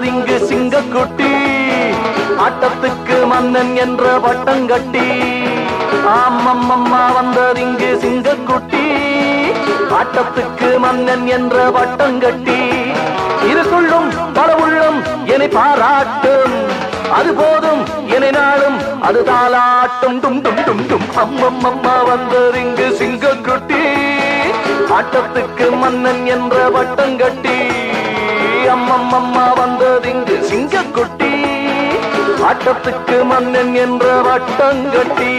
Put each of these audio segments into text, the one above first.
வந்தார் இங்கு சிங்கக்குட்டி ஆட்டத்துக்கு மன்னன் என்ற வட்டம் கட்டி ஆமம்மம்மா வந்தார் இங்கு சிங்கக்குட்டி ஆட்டத்துக்கு மன்னன் என்ற வட்டம் கட்டி இருக்குள்ளும் பல உள்ளம் என்னை பாராட்டும் அது போதும் என்னை நாளும் அது தாளாட்டும் டும் டும் டும் டும் அம்மம்மம்மா வந்தார் இங்கு சிங்கக்குட்டி ஆட்டத்துக்கு மன்னன் என்ற வட்டம் கட்டி அம்மம்மம்மா வந்தது இங்கு சிங்கக்குட்டி ஆட்டத்துக்கு மன்னன் என்ற வட்டம் கட்டி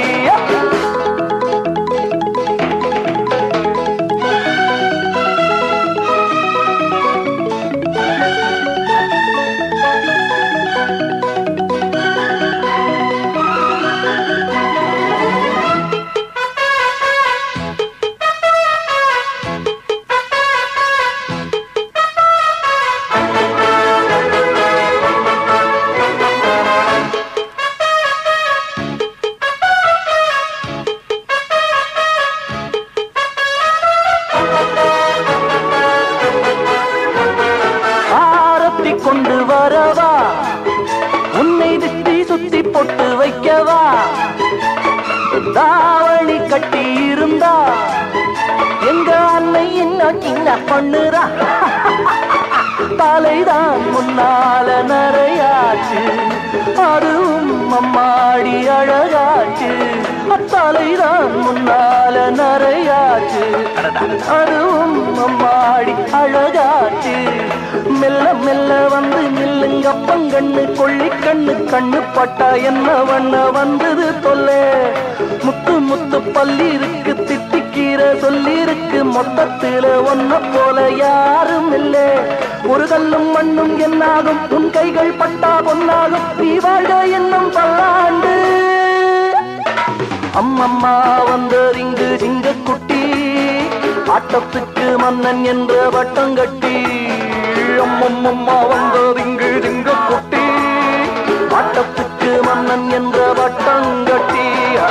ஆரத்தி கொண்டு வரவா உன்னை திட்டி சுத்தி பொட்டு வைக்கவா தாவணி கட்டி இருந்தா எங்க அன்னை என்ன சின்ன பண்ணுறா தலைதான் முன்னால நிறையாச்சு அதுவும் அம்மாடி அழகாச்சு தலைதான் முன்னால நிறையாச்சு அதுவும் அம்மாடி அழகாச்சு மெல்ல மெல்ல வந்து நில்லுங்க பங்கண்ணு கொள்ளி கண்ணு கண்ணு பட்டா என்ன வண்ண வந்தது தொல்லை முத்து முத்து பள்ளி இருக்கு திட்டிக்கீர சொல்லி இருக்கு மொத்தத்துல ஒன்ன போல யாரும் இல்ல ஒரு கல்லும் மண்ணும் என்னாகும் உன் கைகள் பட்டா பொன்னாகும் நீ வாழ்க என்னும் பல்லாண்டு அம்மம்மா வந்தார் இங்கு சிங்கக்குட்டி ஆட்டத்துக்கு மன்னன் என்ற வட்டம் கட்டி அம்மம்மம்மா வந்தார் இங்கு சிங்கக்குட்டி ஆட்டத்துக்கு மன்னன் என்ற வட்டம் கட்டி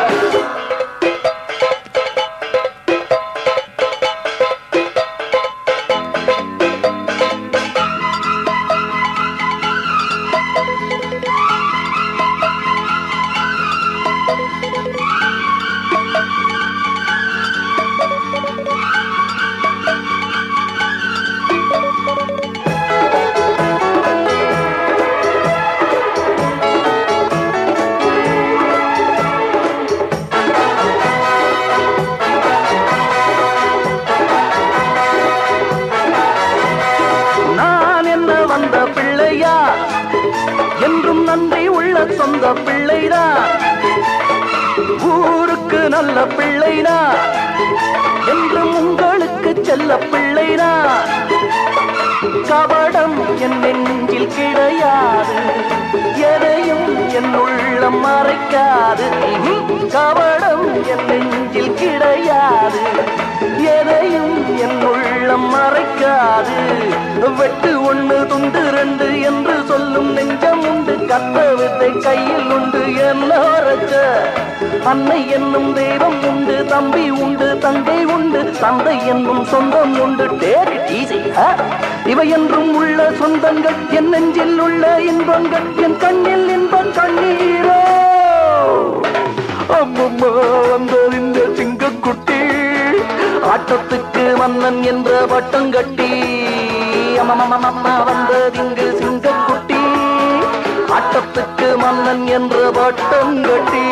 நான் என்ன வந்த பிள்ளையா என்றும் நன்றி உள்ள சொந்த பிள்ளைதா ஊருக்கு நல்ல பிள்ளைனா என்றும் உங்களுக்கு செல்ல பிள்ளைனா கபடம் என் நெஞ்சில் கிடையாது எதையும் என் உள்ளம் மறைக்காது ம்ஹும். கபடம் என் நெஞ்சில் கிடையாது எதையும் என் உள்ளம் மறைக்காது வெட்டு ஒண்ணு துண்டு ரெண்டு என்று சொல்லும் நெஞ்சம் உண்டு கத்த வித்தை கையில் உண்டு என்ன வரைச்ச அன்னை என்னும் தெய்வம் உண்டு தம்பி உண்டு தங்கை உண்டு தந்தை என்னும் சொந்தம் உண்டு டேரி டீசி இவை என்றும் உள்ள சொந்தங்கள் என் நெஞ்சில் உள்ள இன்பங்கள் என் கண்ணில் இன்பம் கண்ணீரோ அம்மம்மா வந்தது இந்த சிங்கக்குட்டி ஆட்டத்துக்கு மன்னன் என்ற வட்டம் கட்டி அம்மம்மா வந்தது இங்கு சிங்கக்குட்டி ஆட்டத்துக்கு மன்னன் என்ற வட்டம் கட்டி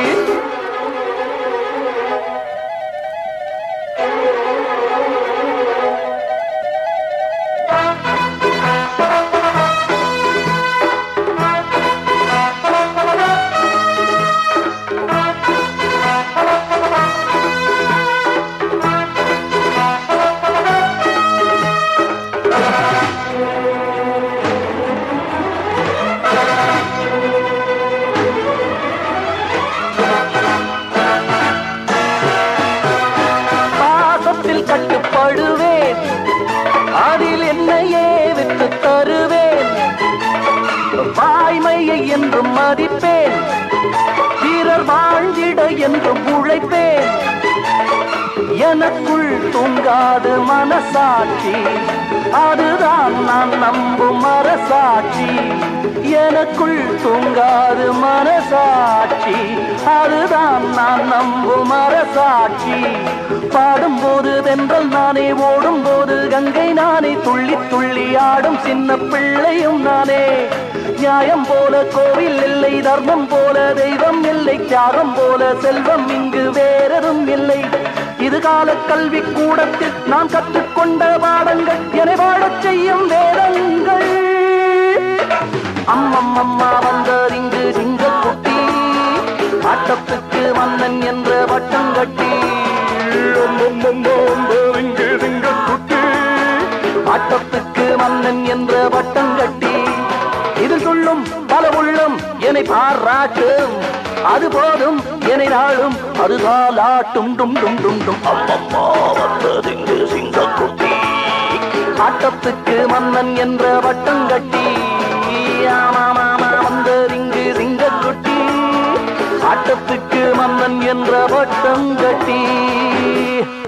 பாசத்தில் கட்டுப்படுவேன் அதில் என்னையே விட்டு தருவேன் வாய்மையை என்றும் மதிப்பேன் வீரர் வாழ்ந்திட என்றும் உழைப்பேன் எனக்குள் தூங்காது மனசாட்சி அதுதான் நான் நம்பும் மரசாட்சி எனக்குள் தூங்காது மனசாட்சி அதுதான் நான் நம்பும் மரசாட்சி பாடும்போது வென்றல் நானே ஓடும்போது கங்கை நானே துள்ளி துள்ளி ஆடும் சின்ன பிள்ளையும் நானே நியாயம் போல கோவில் இல்லை தர்மம் போல தெய்வம் இல்லை தியாகம் போல செல்வம் இங்கு வேறெதும் இல்லை இது கால கல்வி கூடத்தில் நான் கற்றுக்கொண்ட பாடங்கள் என வாழச் செய்யும் வேதங்கள் அம்மம் அம்மா வந்தார் இங்கு சிங்கக்குட்டி ஆட்டத்துக்கு மன்னன் என்ற வட்டம் கட்டி இங்கு சிங்கக்குட்டி ஆட்டத்துக்கு மன்னன் என்ற வட்டம் கட்டி இது சொல்லும் பல உள்ளம் என்னை பாராட்டும் அது போதும் என்னை நாளும் அது தாலாட்டும் டும் டும் டும் டும் அம்மம்மா வந்தது இங்கு சிங்கக்குட்டி ஆட்டத்துக்கு மன்னன் என்ற வட்டம் கட்டி ஆமாமாமா வந்தது இங்கு சிங்கக்குட்டி ஆட்டத்துக்கு மன்னன் என்ற வட்டம் கட்டி